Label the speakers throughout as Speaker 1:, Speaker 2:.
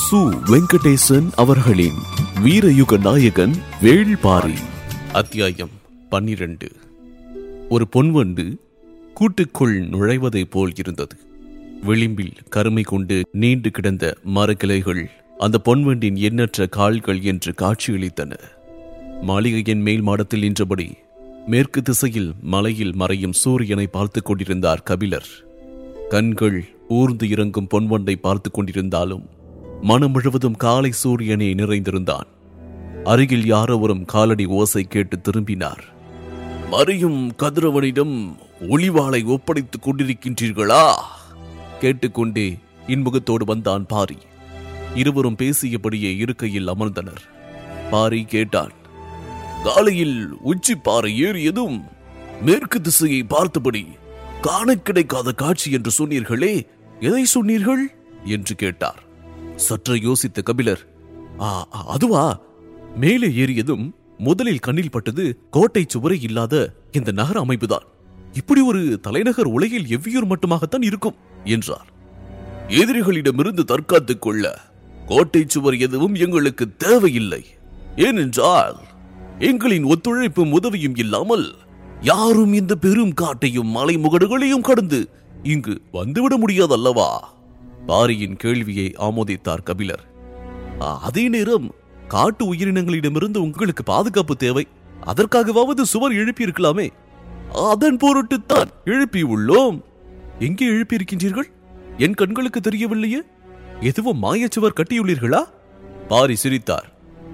Speaker 1: சு வெங்கடேசன் அவர்களின் வீரயுக நாயகன் வேள்பாரி அத்தியாயம் பன்னிரண்டு ஒரு பொன்வண்டு கூட்டுக்குள் நுழைவதைப் போல் இருந்தது விளிம்பில் கருமை கொண்டு நீண்டு கிடந்த மரக்கிளைகள் அந்த பொன்வண்டின் எண்ணற்ற கால்கள் என்று காட்சியளித்தன மாளிகையின் மேல் மாடத்தில் நின்றபடி மேற்கு திசையில் மலையில் மறையும் சூரியனை பார்த்துக் கொண்டிருந்தார் கபிலர் கண்கள் ஊர்ந்து இறங்கும் பொன்வண்டை பார்த்துக் கொண்டிருந்தாலும் மனம் முழுவதும் காலை சூரியனே நிறைந்திருந்தான் அருகில் யாரோ வரும் காலடி ஓசை கேட்டு திரும்பினார் மறியும் கதிரவனிடம் ஒளிவாளை ஒப்படைத்துக் கொண்டிருக்கின்றீர்களா கேட்டுக்கொண்டே இன்முகத்தோடு வந்தான் பாரி இருவரும் பேசியபடியே இருக்கையில் அமர்ந்தனர் பாரி கேட்டான் காலையில் உச்சி பாறை ஏறியதும் மேற்கு திசையை பார்த்தபடி காண கிடைக்காத காட்சி என்று சொன்னீர்களே எதை சொன்னீர்கள் என்று கேட்டார் சற்று யோசித்த கபிலர் "ஆ, ஆ, அதுவா மேலே ஏறியதும் முதலில் கண்ணில் பட்டது கோட்டை சுவரே இல்லாத இந்த நகர அமைப்புதான் இப்படி ஒரு தலைநகர் உலகில் எவ்வியூர் மட்டுமாகத்தான் இருக்கும் என்றார் எதிரிகளிடமிருந்து தற்காத்துக் கொள்ள கோட்டை சுவர் எதுவும் எங்களுக்கு தேவையில்லை ஏனென்றால் எங்களின் ஒத்துழைப்பும் உதவியும் இல்லாமல் யாரும் இந்த பெரும் காட்டையும் மலைமுகடுகளையும் கடந்து இங்கு வந்துவிட முடியாதல்லவா பாரியின் கேள்வியை ஆமோதித்தார் கபிலர் "ஆ, அதே நேரம் காட்டு உயிரினங்களிடமிருந்து உங்களுக்கு பாதுகாப்பு தேவை அதற்காகவாவது சுவர் எழுப்பியிருக்கலாமே அதன் பொருட்டுத்தான் எழுப்பி உள்ளோம் எங்கே எழுப்பியிருக்கின்றீர்கள் என் கண்களுக்கு தெரியவில்லையே எதுவும் மாயச்சுவர் கட்டியுள்ளீர்களா பாரி சிரித்தார்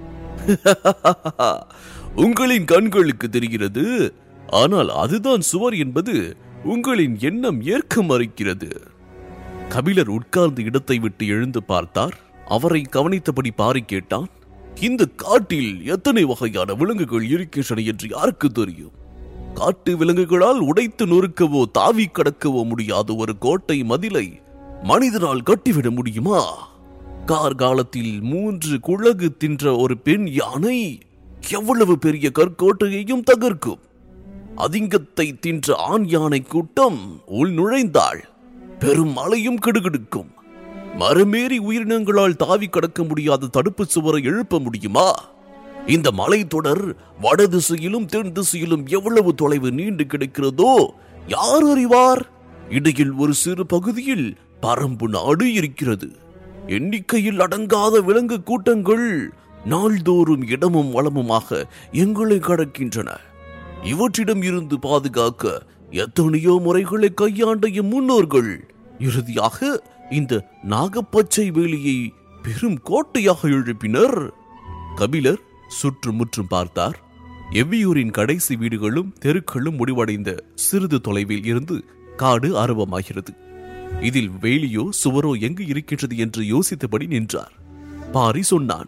Speaker 1: உங்களின் கண்களுக்கு தெரிகிறது ஆனால் அதுதான் சுவர் என்பது உங்களின் எண்ணம் ஏற்க மறுக்கிறது கபிலர் உட்கார்ந்த இடத்தை விட்டு எழுந்து பார்த்தார் அவரை கவனித்தபடி பாரி கேட்டான் இந்த காட்டில் எத்தனை வகையான விலங்குகள் இருக்கின்றன என்று யாருக்கு தெரியும் காட்டு விலங்குகளால் உடைத்து நொறுக்கவோ தாவி கடக்கவோ முடியாத ஒரு கோட்டை மதிலை மனிதனால் கட்டிவிட முடியுமா கார்காலத்தில் மூன்று குழகு தின்ற ஒரு பெண் யானை எவ்வளவு பெரிய கற்கோட்டையையும் தகர்க்கும் அதிங்கத்தை தின்ற ஆண் யானை கூட்டம் உள் நுழைந்தாள் பெரும் மலையும் கிடுகிடுக்கும் மரமேறி உயிரினங்களால் தாவி கடக்க முடியாத தடுப்பு சுவரை எழுப்ப முடியுமா இந்த மலைத்தொடர் வட திசையிலும் தென் திசையிலும் எவ்வளவு தொலைவு நீண்டு கிடக்கிறதோ யார் அறிவார் இடையில் ஒரு சிறு பகுதியில் பரம்பு நாடு இருக்கிறது எண்ணிக்கையில் அடங்காத விலங்கு கூட்டங்கள் நாள்தோறும் இடமும் வளமுமாக எங்களை கடக்கின்றன இவற்றிடம் இருந்து பாதுகாக்க எத்தனையோ முறைகளை கையாண்ட எம் முன்னோர்கள் இறுதியாக இந்த நாகப்பச்சை வேலியை பெரும் கோட்டையாக எழுப்பினர் கபிலர் சுற்றுமுற்றும் பார்த்தார் எவ்வியூரின் கடைசி வீடுகளும் தெருக்களும் முடிவடைந்த சிறிது தொலைவில் இருந்து காடு ஆரம்பமாகிறது இதில் வேலியோ சுவரோ எங்கு இருக்கின்றது என்று யோசித்தபடி நின்றார் பாரி சொன்னான்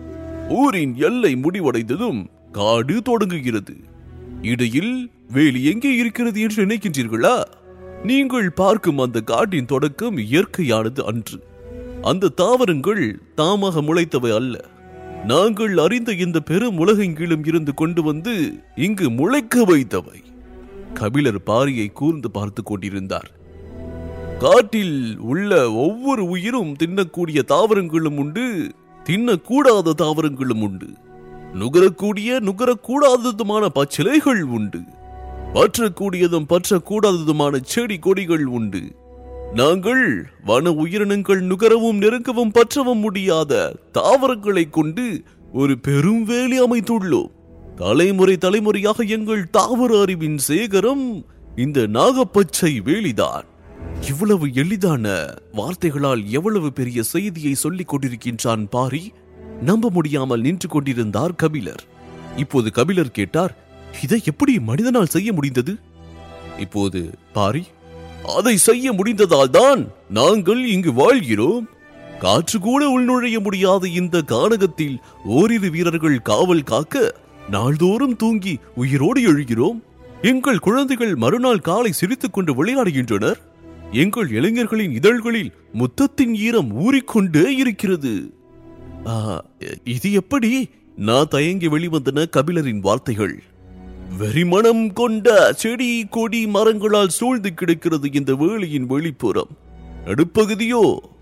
Speaker 1: ஊரின் எல்லை முடிவடைந்ததும் காடு தொடங்குகிறது இடையில் வேலி எங்கே இருக்கிறது என்று நினைக்கின்றீர்களா நீங்கள் பார்க்கும் அந்த காட்டின் தொடக்கம் இயற்கையானது அன்று அந்த தாவரங்கள் தாமாக முளைத்தவை அல்ல நாங்கள் அறிந்த இந்த பெரும் உலகெங்கிலும் இருந்து கொண்டு வந்து இங்கு முளைக்க வைத்தவை கபிலர் பாரியை கூர்ந்து பார்த்து கொண்டிருந்தார் காட்டில் உள்ள ஒவ்வொரு உயிரும் தின்னக்கூடிய தாவரங்களும் உண்டு தின்னக்கூடாத தாவரங்களும் உண்டு நுகரக்கூடிய நுகரக்கூடாததுமான பச்சிலைகள் உண்டு பற்றக்கூடியதும் பற்றக்கூடாததுமான செடி கொடிகள் உண்டு நாங்கள் வன உயிரினங்கள் நுகரவும் நெருங்கவும் பற்றவும் முடியாத தாவரங்களை கொண்டு ஒரு பெரும் வேலி அமைத்துள்ளோம் தலைமுறை தலைமுறையாக எங்கள் தாவர அறிவின் சேகரம் இந்த நாகப்பச்சை வேலிதான் இவ்வளவு எளிதான வார்த்தைகளால் எவ்வளவு பெரிய செய்தியை சொல்லிக் கொண்டிருக்கின்றான் பாரி நம்ப முடியாமல் நின்று கொண்டிருந்தார் கபிலர் இப்போது கபிலர் கேட்டார் இதை எப்படி மனிதனால் செய்ய முடிந்தது இப்போது பாரி அதை செய்ய முடிந்ததால் தான் நாங்கள் இங்கு வாழ்கிறோம் காற்று கூட உள்நுழைய முடியாத இந்த கானகத்தில் ஓரிரு வீரர்கள் காவல் காக்க நாள்தோறும் தூங்கி உயிரோடு எழுகிறோம் எங்கள் குழந்தைகள் மறுநாள் காலை சிரித்துக் கொண்டு விளையாடுகின்றனர் எங்கள் இளைஞர்களின் இதழ்களில் முத்தத்தின் ஈரம் ஊறிக்கொண்டே இருக்கிறது ஆ, இது எப்படி நான் தயங்கி வெளிவந்தன கபிலரின் வார்த்தைகள் வெறிமணம் கொண்ட செடி கொடி மரங்களால் சூழ்ந்து கிடக்கிறது இந்த வேலியின் வெளிப்புறம் நடுப்பகுதியோ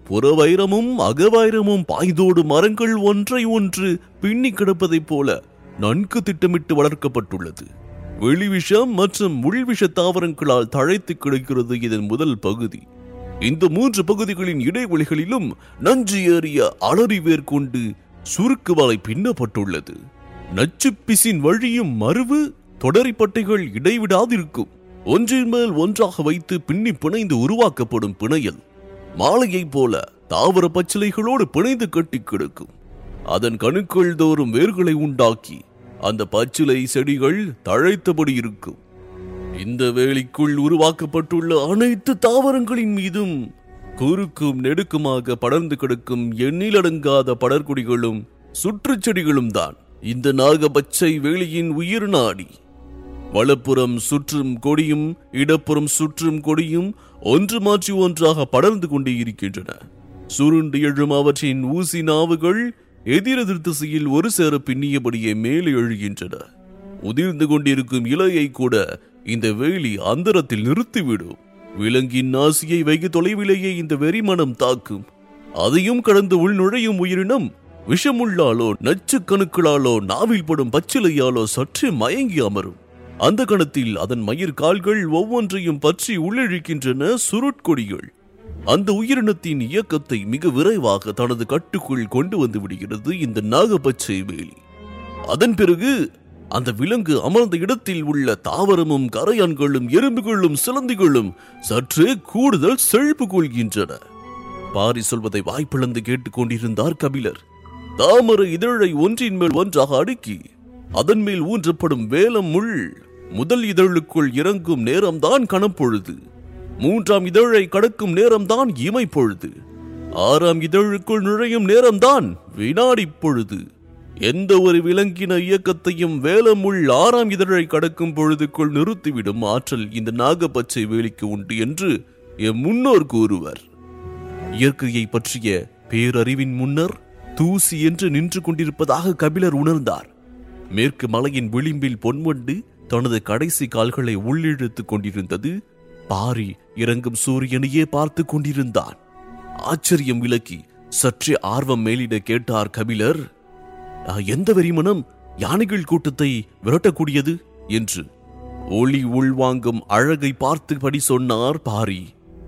Speaker 1: புறவைரமும் அகவைரமும் பாய்தோடு மரங்கள் ஒன்றை ஒன்று பின்னி கிடப்பதைப் போல நன்கு திட்டமிட்டு வளர்க்கப்பட்டுள்ளது வெளிவிஷம் மற்றும் உள்விஷ தாவரங்களால் தழைத்து கிடக்கிறது இதன் முதல் பகுதி இந்த மூன்று பகுதிகளின் இடைவெளிகளிலும் நஞ்சு ஏறிய அலறி வேர் கொண்டு சுருக்கு வலை பின்னப்பட்டுள்ளது நச்சு பிசின் வழியும் மருவு தொடரிப்பட்டைகள் இடைவிடாதிருக்கும் ஒன்றின் மேல் ஒன்றாக வைத்து பின்னி பிணைந்து உருவாக்கப்படும் பிணையல் மாலையைப் போல தாவர பச்சிலைகளோடு பிணைந்து கட்டி கிடக்கும் அதன் கணுக்கள் தோறும் வேர்களை உண்டாக்கி அந்த பச்சிலை செடிகள் தழைத்தபடி இருக்கும் இந்த வேலிக்குள் உருவாக்கப்பட்டுள்ள அனைத்து தாவரங்களின் மீதும் குறுக்கும் நெடுக்குமாக படர்ந்து கிடக்கும் எண்ணிலடங்காத படர்குடிகளும் சுற்றுச் செடிகளும் தான் இந்த நாகபச்சை வேலியின் உயிர் நாடி வலப்புறம் சுற்றும் கொடியும் இடப்புறம் சுற்றும் கொடியும் ஒன்று மாற்றி ஒன்றாக படர்ந்து கொண்டே இருக்கின்றன சுருண்டு எழும் அவற்றின் ஊசி நாவுகள் எதிரெதிர் திசையில் ஒரு சேர பின்னியபடியே மேலே எழுகின்றன உதிர்ந்து கொண்டிருக்கும் இலையை கூட இந்த வேலி அந்தரத்தில் நிறுத்திவிடும் விலங்கின் நாசியை வெகு தொலைவிலேயே இந்த வெறிமனம் தாக்கும் அதையும் கடந்து உள் நுழையும் உயிரினம் விஷமுள்ளாலோ நச்சு கணுக்களாலோ நாவில் படும் பச்சிலையாலோ சற்றே மயங்கி அமரும் அந்த கணத்தில் அதன் மயிர் கால்கள் ஒவ்வொன்றையும் பற்றி உள்ளிழுக்கின்றன சுருட்கொடிகள் அந்த உயிரினத்தின் இயக்கத்தை மிக விரைவாக தனது கட்டுக்குள் கொண்டு வந்து விடுகிறது இந்த நாகப்பச்சை வேலி அதன் பிறகு அந்த விலங்கு அமர்ந்த இடத்தில் உள்ள தாவரமும் கரையான்களும் எறும்புகளும் சிலந்திகளும் சற்றே கூடுதல் செழிப்பு கொள்கின்றன பாரி சொல்வதை வாய்ப்பிழந்து கேட்டுக்கொண்டிருந்தார் கபிலர் தாமரை இதழை ஒன்றின் மேல் ஒன்றாக அடுக்கி அதன் மேல் ஊன்றப்படும் வேலம் முள் முதல் இதழுக்குள் இறங்கும் நேரம்தான் கணப்பொழுது மூன்றாம் இதழை கடக்கும் நேரம்தான் இமை பொழுது ஆறாம் இதழுக்குள் நுழையும் நேரம்தான் வினாடி பொழுது எந்த ஒரு விலங்கின இயக்கத்தையும் வேலமுள் ஆறாம் இதழை கடக்கும் பொழுதுக்குள் நிறுத்திவிடும் ஆற்றல் இந்த நாகப்பச்சை வேலிக்கு உண்டு என்று எம் முன்னோர் கூறுவர் இயற்கையை பற்றிய பேரறிவின் முன்னர் தூசி என்று நின்று கொண்டிருப்பதாக கபிலர் உணர்ந்தார் மேற்கு மலையின் விளிம்பில் பொன்வண்டு தனது கடைசி கால்களை உள்ளிழுத்துக் கொண்டிருந்தது பாரி இறங்கும் சூரியனையே பார்த்து கொண்டிருந்தான் ஆச்சரியம் விலக்கி சற்றே ஆர்வம் மேலிட கேட்டார் கபிலர் "ஆ, எந்த வெறிமனம் யானைகள் கூட்டத்தை விரட்டக்கூடியது என்று ஒளி உள்வாங்கும் அழகை பார்த்தபடி சொன்னார் பாரி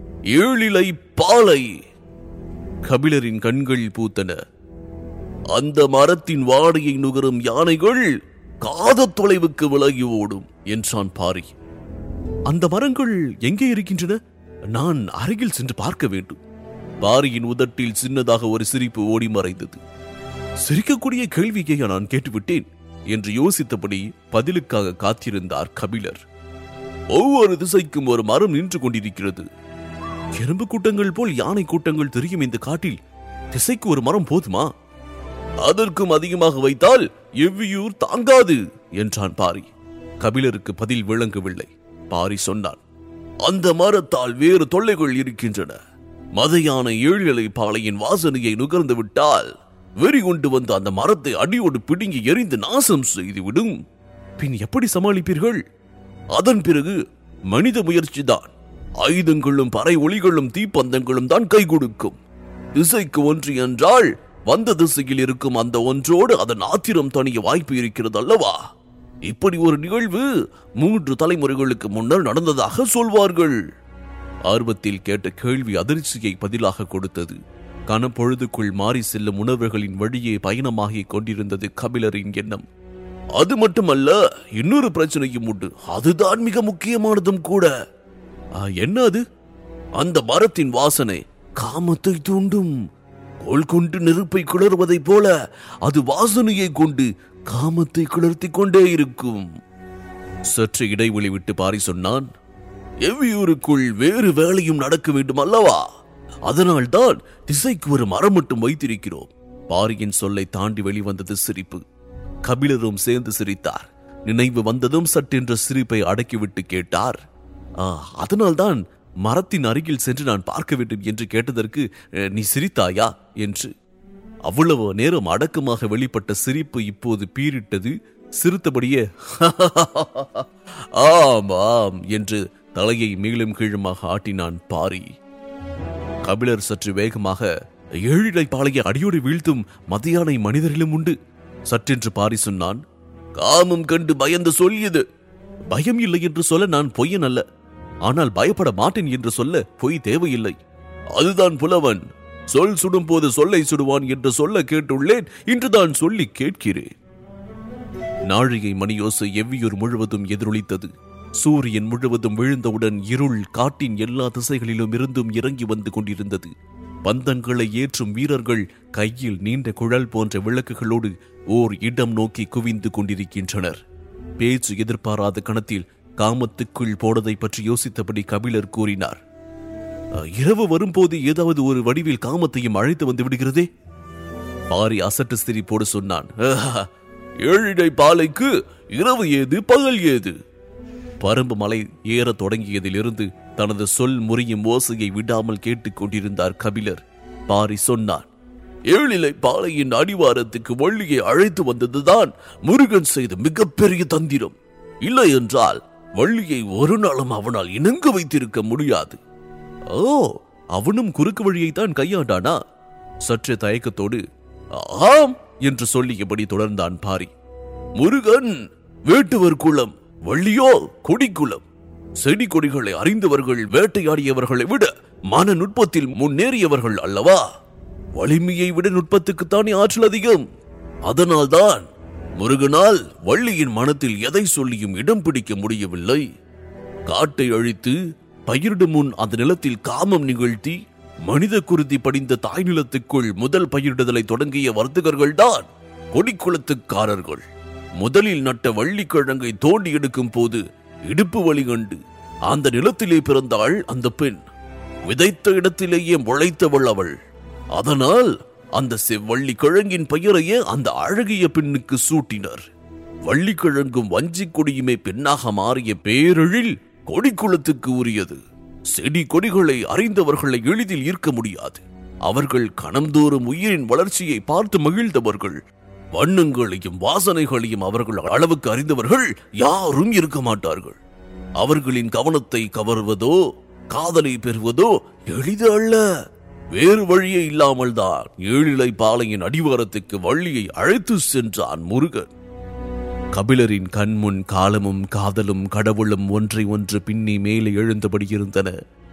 Speaker 1: ஏழிலை பாலை கபிலரின் கண்கள் பூத்தன அந்த மரத்தின் வாடையை நுகரும் யானைகள் காத தொலைவுக்கு விலகி ஓடும் என்றான் பாரி அந்த மரங்கள் எங்கே இருக்கின்றன நான் அருகில் சென்று பார்க்க வேண்டும் பாரியின் உதட்டில் சின்னதாக ஒரு சிரிப்பு ஓடி மறைந்தது சிரிக்கக்கூடிய கேள்வியை நான் கேட்டுவிட்டேன் என்று யோசித்தபடி பதிலுக்காக காத்திருந்தார் கபிலர் ஒவ்வொரு திசைக்கும் ஒரு மரம் நின்று கொண்டிருக்கிறது எறும்பு கூட்டங்கள் போல் யானை கூட்டங்கள் தெரியும் இந்த காட்டில் திசைக்கு ஒரு மரம் போதுமா அதற்கும் அதிகமாக வைத்தால் எவ்வியூர் தாங்காது என்றான் பாரி கபிலருக்கு பதில் விளங்கவில்லை பாரி சொன்னான் அந்த மரத்தால் வேறு தொல்லைகள் இருக்கின்றன மதையான ஏழிலை பாளையின் வாசனையை நுகர்ந்து விட்டால் வெறி கொண்டு வந்து அந்த மரத்தை அடியோடு பிடுங்கி எரிந்து நாசம் செய்துவிடும் பின் எப்படி சமாளிப்பீர்கள் அதன் பிறகு மனித முயற்சிதான் ஆயுதங்களும் பறை ஒளிகளும் தீப்பந்தங்களும் தான் கை கொடுக்கும் திசைக்கு ஒன்று என்றால் வந்த திசையில் இருக்கும் அந்த ஒன்றோடு அதன் ஆத்திரம் தணிய வாய்ப்பு இருக்கிறது அல்லவா இப்படி ஒரு நிகழ்வு மூன்று தலைமுறைகளுக்கு முன்னர் நடந்ததாக சொல்வார்கள் ஆர்வத்தில் கேட்ட கேள்வி அதிர்ச்சியை பதிலாக கொடுத்தது கனப்பொழுதுக்குள் மாறி செல்லும் உணர்வுகளின் வழியே பயணமாகிக் கொண்டிருந்தது கபிலரின் எண்ணம் அது மட்டுமல்ல இன்னொரு பிரச்சனையும் உண்டு அதுதான் மிக முக்கியமானதும் கூட ஆ, என்ன அது அந்த மரத்தின் வாசனை காமத்தை தூண்டும் கோல் கொண்டு நெருப்பை கிளறுவதைப் போல அது வாசனையை கொண்டு காமத்தை கிளர்த்திக் கொண்டே இருக்கும் சற்று இடைவெளி விட்டு பாரி சொன்னான் எவ்வியூருக்குள் வேறு வேலையும் நடக்க வேண்டும் அல்லவா அதனால்தான் திசைக்கு ஒரு மரம் மட்டும் வைத்திருக்கிறோம் பாரியின் சொல்லை தாண்டி வெளிவந்தது சிரிப்பு கபிலரும் சேர்ந்து சிரித்தார் நினைவு வந்ததும் சட்டென்ற சிரிப்பை அடக்கிவிட்டு கேட்டார் "ஆ, அதனால்தான் மரத்தின் அருகில் சென்று நான் பார்க்க வேண்டும் என்று கேட்டதற்கு "அஹ், நீ சிரித்தாயா என்று அவ்வளவு நேரம் அடக்கமாக வெளிப்பட்ட சிரிப்பு இப்போது பீரிட்டது சிரித்தபடியே ஆம் ஆம் என்று தலையை மேலும் கீழுமாக ஆட்டினான் பாரி கபிலர் சற்று வேகமாக ஏழிலை பாளைய அடியோடு வீழ்த்தும் மதியானை மனிதரிலும் உண்டு சற்றென்று பாரி சொன்னான் காமம் கண்டு பயந்து சொல்லியது பயம் இல்லை என்று சொல்ல நான் பொய்யன் அல்ல ஆனால் பயப்பட மாட்டேன் என்று சொல்ல பொய் தேவையில்லை அதுதான் புலவன் சொல் சுடும் போது சொல்லை சுடுவான் என்று சொல்ல கேட்டுள்ளேன் இன்றுதான் சொல்லி கேட்கிறேன் நாழிகை மணியோசை எவ்வியூர் முழுவதும் எதிரொலித்தது சூரியன் முழுவதும் விழுந்தவுடன் இருள் காட்டின் எல்லா திசைகளிலும் இருந்தும் இறங்கி வந்து கொண்டிருந்தது பந்தங்களை ஏற்றும் வீரர்கள் கையில் நீண்ட குழல் போன்ற விளக்குகளோடு ஓர் இடம் நோக்கி குவிந்து கொண்டிருக்கின்றனர் பேச்சு எதிர்பாராத கணத்தில் காமத்துக்குள் போனதை பற்றி யோசித்தபடி கபிலர் கூறினார் "அஹ், இரவு வரும்போது ஏதாவது ஒரு வடிவில் காமத்தையும் அழைத்து வந்து விடுகிறதே பாரி அசட்டு சிரிப்போடு சொன்னான் "ஆஹா, ஏழிடை பாலைக்கு இரவு ஏது பகல் ஏது பரும்பு மலை ஏறத் தொடங்கியதிலிருந்து தனது சொல் முறியும் ஓசையை விடாமல் கேட்டுக் கொண்டிருந்தார் கபிலர் பாரி சொன்னான் ஏழிலை பாலையின் அடிவாரத்துக்கு வள்ளியை அழைத்து வந்ததுதான் முருகன் செய்த மிகப்பெரிய தந்திரம் இல்லை என்றால் வள்ளியை ஒரு நாளும் அவனால் இணங்க வைத்திருக்க முடியாது ஓ அவனும் குறுக்கு வழியைத்தான் கையாண்டானா சற்று தயக்கத்தோடு ஆம் என்று சொல்லியபடி தொடர்ந்தான் பாரி முருகன் வேட்டுவர் குலம் வள்ளியோ கொடிக்குலம் செடி கொடிகளை அறிந்தவர்கள் வேட்டையாடியவர்களை விட மன நுட்பத்தில் முன்னேறியவர்கள் அல்லவா வலிமையை விட நுட்பத்துக்குத்தானே ஆற்றல் அதிகம் அதனால்தான் முருகனால் வள்ளியின் மனத்தில் எதை சொல்லியும் இடம் பிடிக்க முடியவில்லை காட்டை அழித்து பயிரிடும் முன் அந்த நிலத்தில் காமம் நிகழ்த்தி மனித குருதி படிந்த தாய் நிலத்துக்குள் முதல் பயிரிடுதலை தொடங்கிய வர்த்தகர்கள்தான் கொடிக்குளத்துக்காரர்கள் முதலில் நட்ட வள்ளிக்கிழங்கை தோண்டி எடுக்கும் போது இடுப்பு வலி கண்டு அந்த நிலத்திலே பிறந்தாள் அந்த பெண் விதைத்த இடத்திலேயே முளைத்தவள் அவள் அதனால் அந்த செவ்வள்ளி கிழங்கின் பெயரையே அந்த அழகிய பெண்ணுக்கு சூட்டினர் வள்ளிக்கிழங்கும் வஞ்சிக் கொடியுமே பெண்ணாக மாறிய பேரெழில் கொடிக்குளத்துக்கு உரியது செடி கொடிகளை அறிந்தவர்களை எளிதில் ஈர்க்க முடியாது அவர்கள் கணம்தோறும் உயிரின் வளர்ச்சியை பார்த்து மகிழ்ந்தவர்கள் வண்ணங்களையும் வாசனைகளையும் அவர்கள் அளவுக்கு அறிந்தவர்கள் யாரும் இருக்க மாட்டார்கள் அவர்களின் கவனத்தை கவர்வதோ காதலை பெறுவதோ எளிது அல்ல வேறு வழியே இல்லாமல் தான் ஏழிலை பாலையின் அடிவாரத்துக்கு வள்ளியை அழைத்து சென்றான் முருகன் கபிலரின் கண்முன் காலமும் காதலும் கடவுளும் ஒன்றை ஒன்று பின்னி மேலே எழுந்தபடி இருந்தன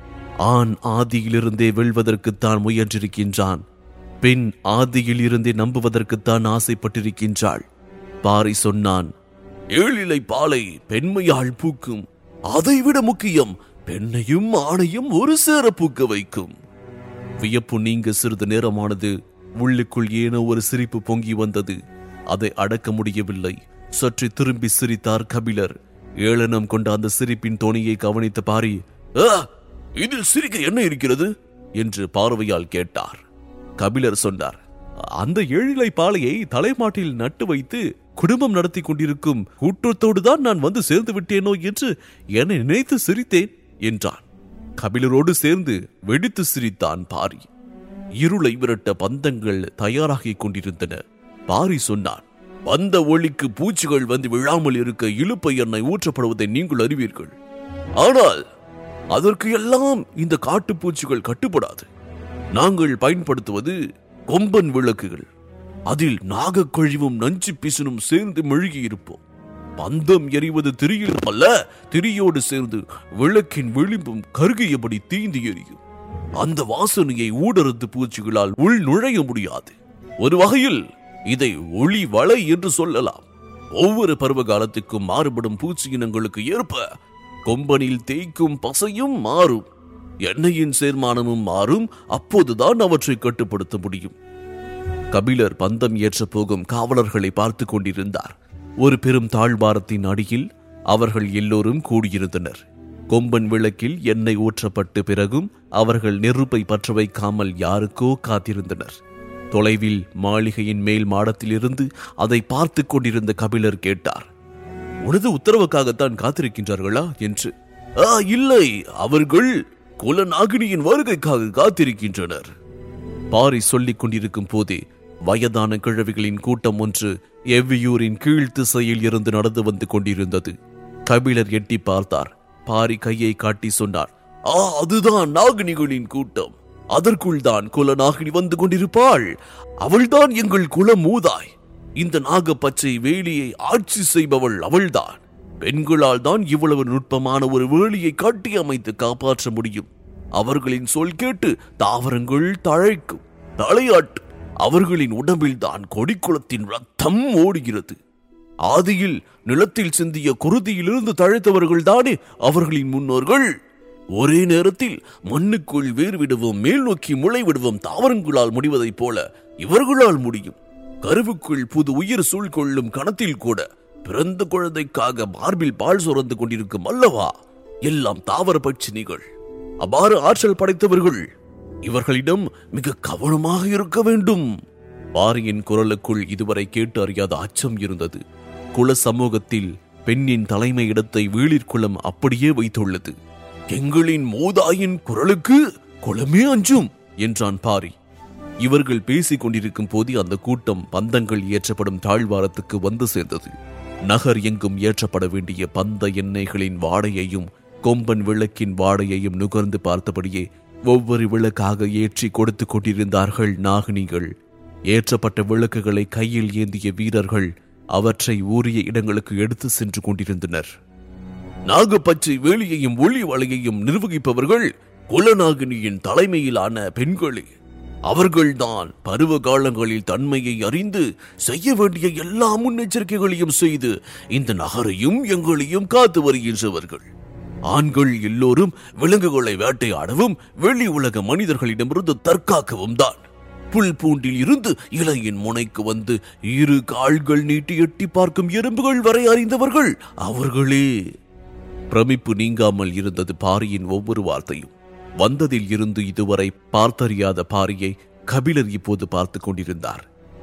Speaker 1: ஆண் ஆதியிலிருந்தே வெல்வதற்குத்தான் முயன்றிருக்கின்றான் பெண் ஆதியில் இருந்தே நம்புவதற்குத்தான் ஆசைப்பட்டிருக்கின்றாள் பாரி சொன்னான் ஏழிலை பாலை பெண்மையால் பூக்கும் அதைவிட முக்கியம் பெண்ணையும் ஆணையும் ஒரு சேர பூக்க வைக்கும் வியப்பு நீங்க சிறிது நேரமானது உள்ளுக்குள் ஏனோ ஒரு சிரிப்பு பொங்கி வந்தது அதை அடக்க முடியவில்லை சற்று திரும்பி சிரித்தார் கபிலர் ஏளனம் கொண்ட அந்த சிரிப்பின் தொனியை கவனித்த பாரி "ஆ, இதில் சிரிக்க என்ன இருக்கிறது என்று பார்வையால் கேட்டார் கபிலர் சொன்னார் அந்த ஏழிலை பாலையை தலைமாட்டில் நட்டு வைத்து குடும்பம் நடத்தி கொண்டிருக்கும் கூட்டத்தோடு தான் நான் வந்து சேர்ந்து விட்டேனோ என்று என்னை நினைத்து சிரித்தேன் என்றான் கபிலரோடு சேர்ந்து வெடித்து சிரித்தான் பாரி இருளை விரட்ட பந்தங்கள் தயாராகிக் கொண்டிருந்தன பாரி சொன்னான் பந்த ஒளிக்கு பூச்சிகள் வந்து விழாமல் இருக்க இழுப்பை எண்ணெய் ஊற்றப்படுவதை நீங்கள் அறிவீர்கள் ஆனால் அதற்கு எல்லாம் இந்த காட்டுப்பூச்சிகள் கட்டுப்படாது நாங்கள் பயன்படுத்துவது கொம்பன் விளக்குகள் அதில் நாகக்கழிவும் நஞ்சு பிசுனும் சேர்ந்து மெழுகி இருப்போம் பந்தம் எரிவது திரியில் அல்ல திரியோடு சேர்ந்து விளக்கின் விளிம்பும் கருகியபடி தீந்து எரியும் அந்த வாசனையை ஊடறுத்து பூச்சிகளால் உள் நுழைய முடியாது ஒரு வகையில் இதை ஒளி வலை என்று சொல்லலாம் ஒவ்வொரு பருவ காலத்துக்கும் மாறுபடும் பூச்சி இனங்களுக்கு ஏற்ப கொம்பனில் தேய்க்கும் பசையும் மாறும் எண்ணெயின் சேர்மானமும் மாறும் அப்போதுதான் அவற்றை கட்டுப்படுத்த முடியும் கபிலர் பந்தம் ஏற்ற போகும் காவலர்களை பார்த்து கொண்டிருந்தார் ஒரு பெரும் தாழ்வாரத்தின் அடியில் அவர்கள் எல்லோரும் கூடியிருந்தனர் கொம்பன் விளக்கில் எண்ணெய் ஊற்றப்பட்டு பிறகும் அவர்கள் நெருப்பை பற்ற வைக்காமல் யாருக்கோ காத்திருந்தனர் தொலைவில் மாளிகையின் மேல் மாடத்திலிருந்து அதை பார்த்து கொண்டிருந்த கபிலர் கேட்டார் உனது உத்தரவுக்காகத்தான் காத்திருக்கின்றார்களா என்று ஆ இல்லை அவர்கள் குலநாகினியின் வருகைக்காக காத்திருக்கின்றனர் பாரி சொல்லிக் கொண்டிருக்கும் போதே வயதான கிழவிகளின் கூட்டம் ஒன்று எவ்வியூரின் கீழ் திசையில் இருந்து நடந்து வந்து கொண்டிருந்தது கபிலர் எட்டி பார்த்தார் பாரி கையை காட்டி சொன்னார் ஆ அதுதான் நாகினிகளின் கூட்டம் அதற்குள் தான் குலநாகினி வந்து கொண்டிருப்பாள் அவள்தான் எங்கள் குல மூதாய் இந்த நாகப்பச்சை வேலியை ஆட்சி செய்பவள் அவள்தான் பெண்களால் தான் இவ்வளவு நுட்பமான ஒரு வேலியை கட்டி அமைத்து காப்பாற்ற முடியும் அவர்களின் சொல் கேட்டு தாவரங்கள் தழைக்கும் தலையாட்டு அவர்களின் உடம்பில் தான் கொடிக்குளத்தின் ரத்தம் ஓடுகிறது ஆதியில் நிலத்தில் சிந்திய குருதியிலிருந்து தழைத்தவர்கள் தானே அவர்களின் முன்னோர்கள் ஒரே நேரத்தில் மண்ணுக்குள் வேர் விடுவோம் மேல் நோக்கி முளை விடுவோம் தாவரங்களால் முடிவதைப் போல இவர்களால் முடியும் கருவுக்குள் புது உயிர் சூழ் கொள்ளும் கணத்தில் கூட பிறந்த குழந்தைக்காக மார்பில் பால் சுரந்து கொண்டிருக்கும் அல்லவா எல்லாம் தாவர பட்சினிகள் அபார ஆற்றல் படைத்தவர்கள் இவர்களிடம் மிக கவனமாக இருக்க வேண்டும் பாரியின் குரலுக்குள் இதுவரை கேட்டு அறியாத அச்சம் இருந்தது குல சமூகத்தில் பெண்ணின் தலைமை இடத்தை வீழிற்குளம் அப்படியே வைத்துள்ளது எங்களின் மூதாயின் குரலுக்கு குளமே அஞ்சும் என்றான் பாரி இவர்கள் பேசிக் கொண்டிருக்கும் போது அந்த கூட்டம் பந்தங்கள் ஏற்றப்படும் தாழ்வாரத்துக்கு வந்து சேர்ந்தது நகர் எங்கும் ஏற்றப்பட வேண்டிய பந்த எண்ணெய்களின் வாடையையும் கொம்பன் விளக்கின் வாடையையும் நுகர்ந்து பார்த்தபடியே ஒவ்வொரு விளக்காக ஏற்றி கொடுத்து கொண்டிருந்தார்கள் நாகினிகள் ஏற்றப்பட்ட விளக்குகளை கையில் ஏந்திய வீரர்கள் அவற்றை உரிய இடங்களுக்கு எடுத்து சென்று கொண்டிருந்தனர் நாகப்பச்சை வேலியையும் ஒளி வலையையும் நிர்வகிப்பவர்கள் குலநாகினியின் தலைமையிலான பெண்களே அவர்கள்தான் பருவ காலங்களில் தன்மையை அறிந்து செய்ய வேண்டிய எல்லா முன்னெச்சரிக்கைகளையும் செய்து இந்த நகரையும் எங்களையும் காத்து வருகின்றவர்கள் ஆண்கள் எல்லோரும் விலங்குகளை வேட்டையாடவும் வெளி உலக மனிதர்களிடமிருந்து தற்காக்கவும் தான் புல் பூண்டில் இருந்து இலையின் முனைக்கு வந்து இரு கால்கள் நீட்டி எட்டி பார்க்கும் எறும்புகள் வரை அறிந்தவர்கள் அவர்களே பிரமிப்பு நீங்காமல் இருந்தது பாரியின் ஒவ்வொரு வார்த்தையும் வந்ததில் இருந்து இதுவரை பார்த்தறியாத பாரியை கபிலர் இப்போது பார்த்துக் கொண்டிருந்தார்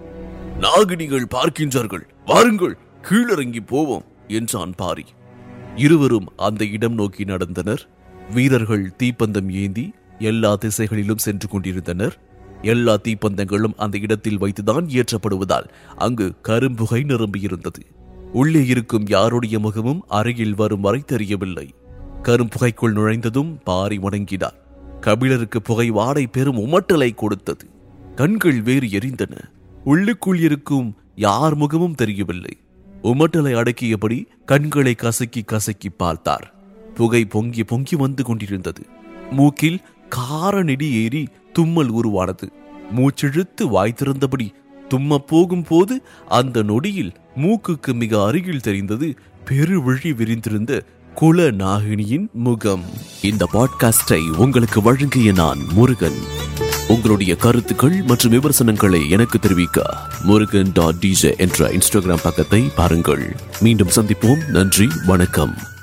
Speaker 1: நாகினிகள் பார்க்கின்றார்கள் வாருங்கள் கீழிறங்கி போவோம் என்றான் பாரி இருவரும் அந்த இடம் நோக்கி நடந்தனர் வீரர்கள் தீப்பந்தம் ஏந்தி எல்லா திசைகளிலும் சென்று கொண்டிருந்தனர் எல்லா தீப்பந்தங்களும் அந்த இடத்தில் வைத்துதான் ஏற்றப்படுவதால் அங்கு கரும்புகை நிரம்பியிருந்தது உள்ளே இருக்கும் யாருடைய முகமும் அருகில் வரும் வரை தெரியவில்லை கரும்புகைக்குள் நுழைந்ததும் பாரி முடங்கினார் கபிலருக்கு புகை வாடை பெரும் உமட்டலை கொடுத்தது கண்கள் வேறு எரிந்தன உள்ளுக்குள் இருக்கும் யார் முகமும் தெரியவில்லை உமட்டலை அடக்கியபடி கண்களை கசக்கி கசக்கி பார்த்தார் புகை பொங்கி பொங்கி வந்து கொண்டிருந்தது மூக்கில் கார நெடி ஏறி தும்மல் உருவானது மூச்சிழுத்து வாய் திறந்தபடி தும்ம போகும் போது அந்த நொடியில் மூக்குக்கு மிக அருகில் தெரிந்தது பெருவிழி விரிந்திருந்த குல நாகினியின் முகம் இந்த பாட்காஸ்டை உங்களுக்கு வழங்கிய நான் முருகன் உங்களுடைய கருத்துக்கள் மற்றும் விமர்சனங்களை எனக்கு தெரிவிக்க முருகன் டாட் டிஜே என்ற இன்ஸ்டாகிராம் பக்கத்தை பாருங்கள் மீண்டும் சந்திப்போம் நன்றி வணக்கம்